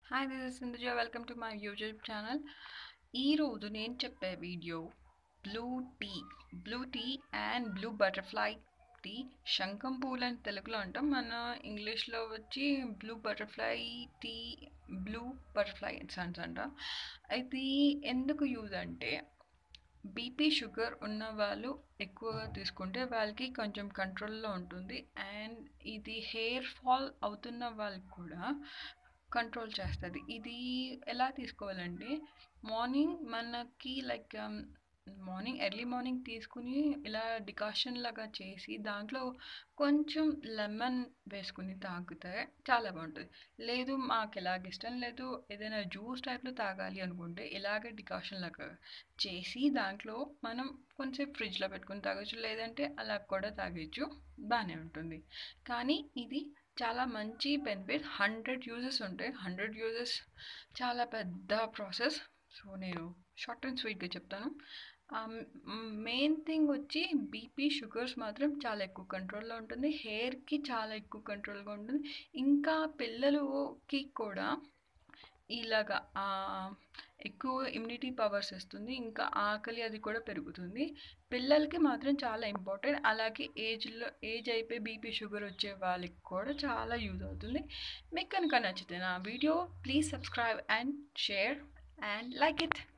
hi this is Sindhuja welcome to my YouTube channel ఈరోజు నేను చెప్పే video blue tea blue tea and blue butterfly tea శంఖం పూలు అని తెలుగులో అంటాం మన ఇంగ్లీష్లో వచ్చి blue butterfly tea blue butterfly suns అంటాం ఇది ఎందుకు యూజ్ అంటే బీపీ షుగర్ ఉన్న వాళ్ళు ఎక్కువగా తీసుకుంటే వాళ్ళకి కొంచెం కంట్రోల్లో ఉంటుంది అండ్ ఇది హెయిర్ ఫాల్ అవుతున్న వాళ్ళకి కూడా కంట్రోల్ చేస్తుంది ఇది ఎలా తీసుకోవాలంటే మార్నింగ్ మనకి లైక్ మార్నింగ్ ఎర్లీ మార్నింగ్ తీసుకుని ఇలా డికాషన్ లాగా చేసి దాంట్లో కొంచెం లెమన్ వేసుకుని తాగితే చాలా బాగుంటుంది లేదు మాకు ఎలాగ ఇష్టం లేదు ఏదైనా జ్యూస్ టైప్లో తాగాలి అనుకుంటే ఇలాగే డికాషన్ లాగా చేసి దాంట్లో మనం కొంచెం ఫ్రిడ్జ్లో పెట్టుకుని తాగొచ్చు లేదంటే అలా కూడా తాగొచ్చు బాగానే ఉంటుంది కానీ ఇది చాలా మంచి బెనిఫిట్ హండ్రెడ్ యూజెస్ ఉంటాయి హండ్రెడ్ యూజెస్ చాలా పెద్ద ప్రాసెస్ సో నేను షార్ట్ అండ్ స్వీట్గా చెప్తాను మెయిన్ థింగ్ వచ్చి బీపీ షుగర్స్ మాత్రం చాలా ఎక్కువ కంట్రోల్లో ఉంటుంది హెయిర్కి చాలా ఎక్కువ కంట్రోల్గా ఉంటుంది ఇంకా పిల్లలకి కూడా ఇలాగా ఎక్కువ ఇమ్యూనిటీ పవర్స్ ఇస్తుంది ఇంకా ఆకలి అది కూడా పెరుగుతుంది పిల్లలకి మాత్రం చాలా ఇంపార్టెంట్ అలాగే ఏజ్లో ఏజ్ అయిపోయి బీపీ షుగర్ వచ్చే వాళ్ళకి కూడా చాలా యూజ్ అవుతుంది మీకు కనుక నచ్చితే నా video please subscribe and share and like it